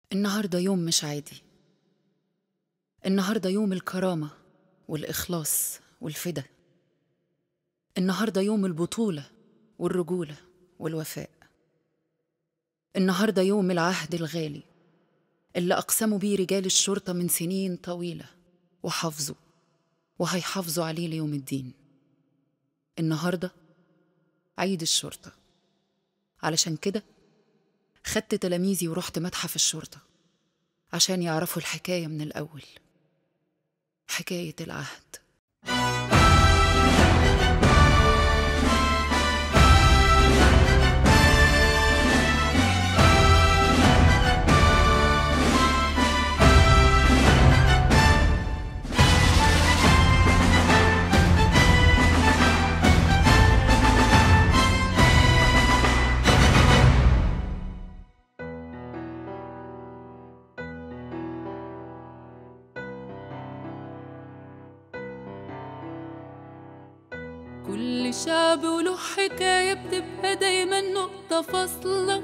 النهاردة يوم مش عادي النهاردة يوم الكرامة والإخلاص والفدا النهاردة يوم البطولة والرجولة والوفاء النهاردة يوم العهد الغالي اللي أقسموا بيه رجال الشرطة من سنين طويلة وحافظوا وهيحافظوا عليه ليوم الدين النهاردة عيد الشرطة علشان كده خدت تلاميذي ورحت متحف الشرطة عشان يعرفوا الحكاية من الأول حكاية العهد كل شعب وله حكاية بتبقى دايما نقطة فاصلة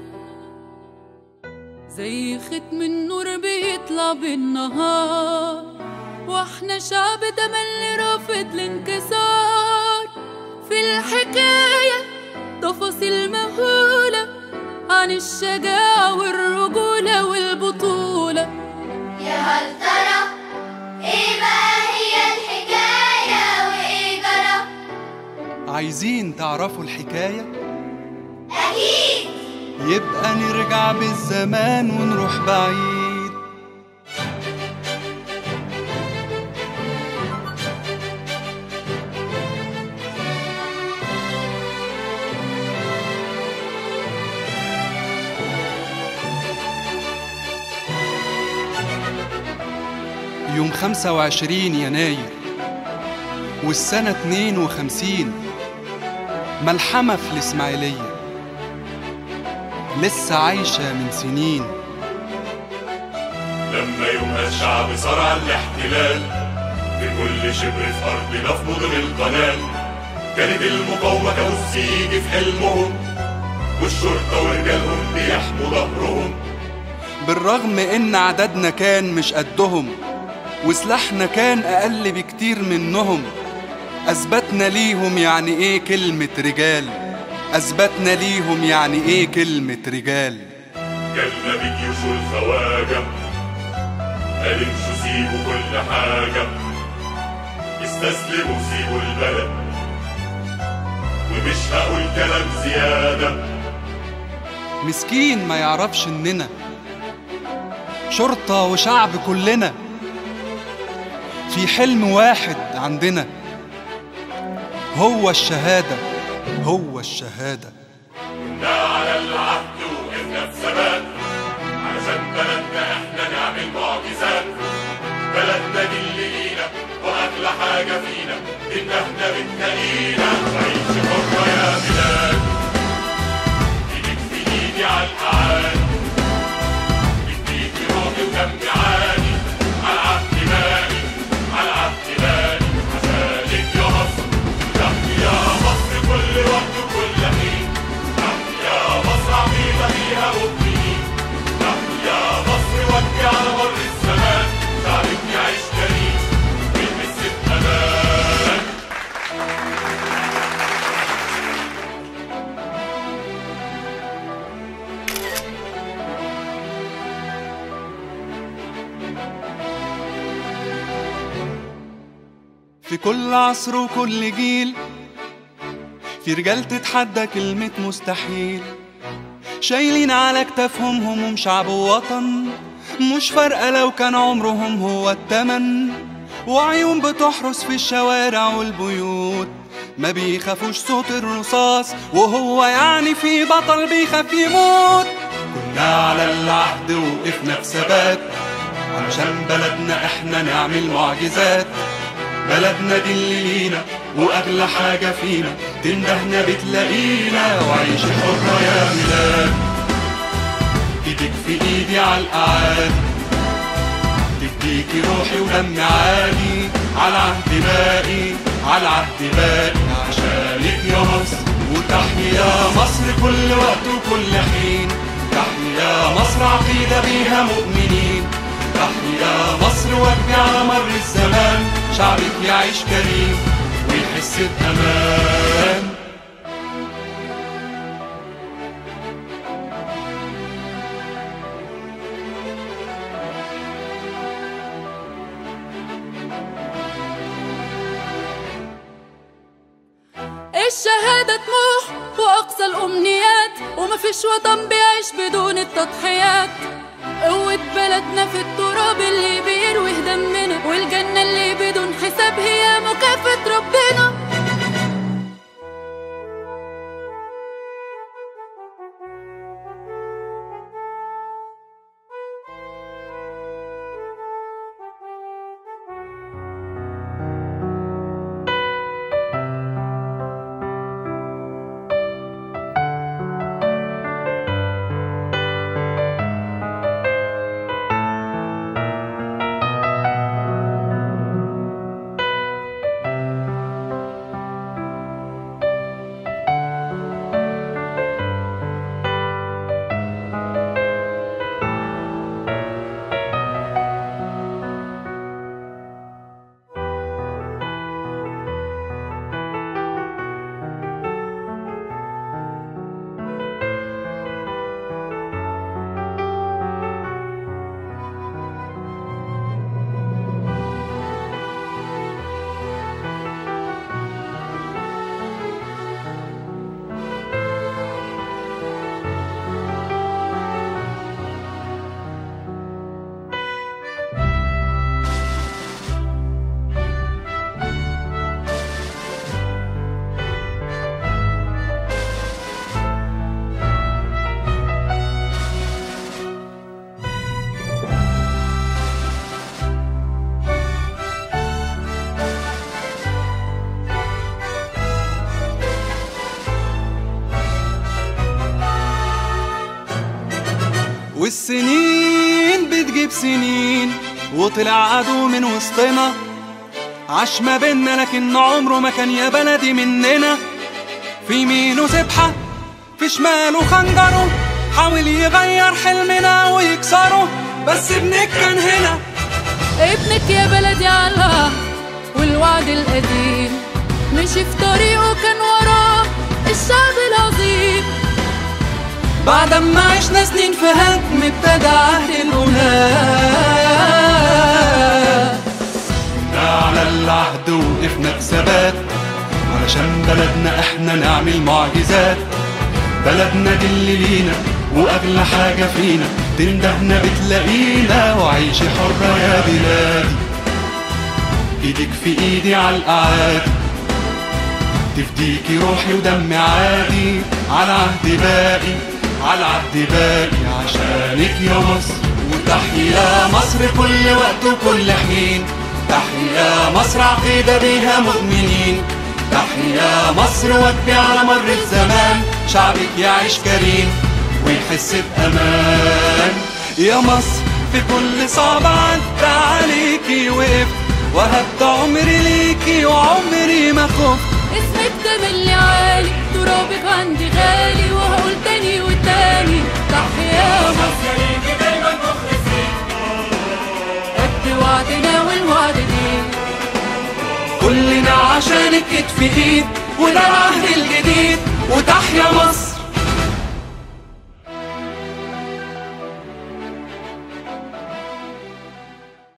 زي ختم النور بيطلع بالنهار واحنا شعب تملي رافض الانكسار في الحكاية تفاصيل مهولة عن الشجاعة والرجولة والبطولة يا هل ترى ايه بقى هي الحكاية وايه جرى عايزين تعرفوا الحكاية؟ اكيد يبقى نرجع بالزمان ونروح بعيد يوم 25 يناير والسنة 52 ملحمة في الإسماعيلية لسه عايشة من سنين لما يومها الشعب صار على الاحتلال في كل شبر في أرضنا في مدن القناة كانت المقاومة كابوس يجي في حلمهم والشرطة ورجالهم بيحموا ظهرهم بالرغم إن عددنا كان مش قدهم وسلاحنا كان أقل بكتير منهم أثبتنا ليهم يعني إيه كلمة رجال أثبتنا ليهم يعني إيه كلمة رجال جالنا بجيوش الخواجة قال امشوا سيبوا كل حاجة استسلموا سيبوا البلد ومش هقول كلام زيادة مسكين ما يعرفش إننا شرطة وشعب كلنا في حلم واحد عندنا هو الشهادة هو الشهادة كنا على العهد وقفنا في ثبات علشان بلدنا احنا نعمل معجزات بلدنا دي اللي لينا واغلى حاجة فينا ان احنا بتلاقينا عيش حرة يا بلاد ايدك في ايدي على القعاد اديكي روحي ودمي عادي على العهد باقي على العهد باقي عشانك يا مصر تحت يا مصر كل وقت وكل حين تحت يا مصر عميدة فيها مؤمنين تحت يا مصر ودي على مر الزمان شعبك يعيش كريم بيلمس الأمان في كل عصر وكل جيل في رجال تتحدى كلمة مستحيل شايلين على كتافهم هموم شعب ووطن مش فارقة لو كان عمرهم هو التمن وعيون بتحرس في الشوارع والبيوت ما بيخافوش صوت الرصاص وهو يعني في بطل بيخاف يموت كنا على العهد وقفنا بثبات علشان بلدنا احنا نعمل معجزات بلدنا دي اللي لينا واغلى حاجه فينا تندهنا بتلاقينا وعيش حرة يا بلاد ايدك في ايدي على القعاد تديكي روحي ودمي عادي على عهد باقي على عهد باقي عشانك يا مصر وتحيا مصر كل وقت وكل حين تحيا مصر عقيدة بيها مؤمنين تحيا مصر وجه على مر الزمان شعبك يعيش كريم ويحس بأمان الشهادة طموح وأقصى الأمنيات ومفيش وطن بيعيش بدون التضحيات قوة بلدنا في التراب اللي بيروي دمنا والجنة اللي بدون حساب هي مكافأة ربنا والسنين بتجيب سنين وطلع عدو من وسطنا عاش ما بينا لكن عمره ما كان يا بلدي مننا في يمينه سبحة في شماله خنجره حاول يغير حلمنا ويكسره بس ابنك كان هنا ابنك يا بلدي على العهد والوعد القديم مشي في طريقه كان وراه الشعب العظيم بعد ما عشنا سنين في هدم ابتدى عهد الأولاد على العهد وقفنا بثبات علشان بلدنا احنا نعمل معجزات بلدنا دي اللي لينا واغلى حاجة فينا تندهنا بتلاقينا وعيشي حرة يا بلادي ايدك في ايدي على الاعادي تفديكي روحي ودمي عادي على عهد باقي على عهد باقي عشانك يا مصر وتحيا مصر كل وقت وكل حين تحيا مصر عقيدة بيها مؤمنين تحيا مصر وجه على مر الزمان شعبك يعيش كريم ويحس بأمان يا مصر في كل صعب عدى عليكي وقفت وهبت عمري ليكي وعمري ما خفت اسمك ده اللي عالي ترابك عندي غالي وهقول تاني وتاني تحيا مصر قد وعدنا والوعد دي كلنا عشانك كتف ايد وده العهد الجديد وتحيا مصر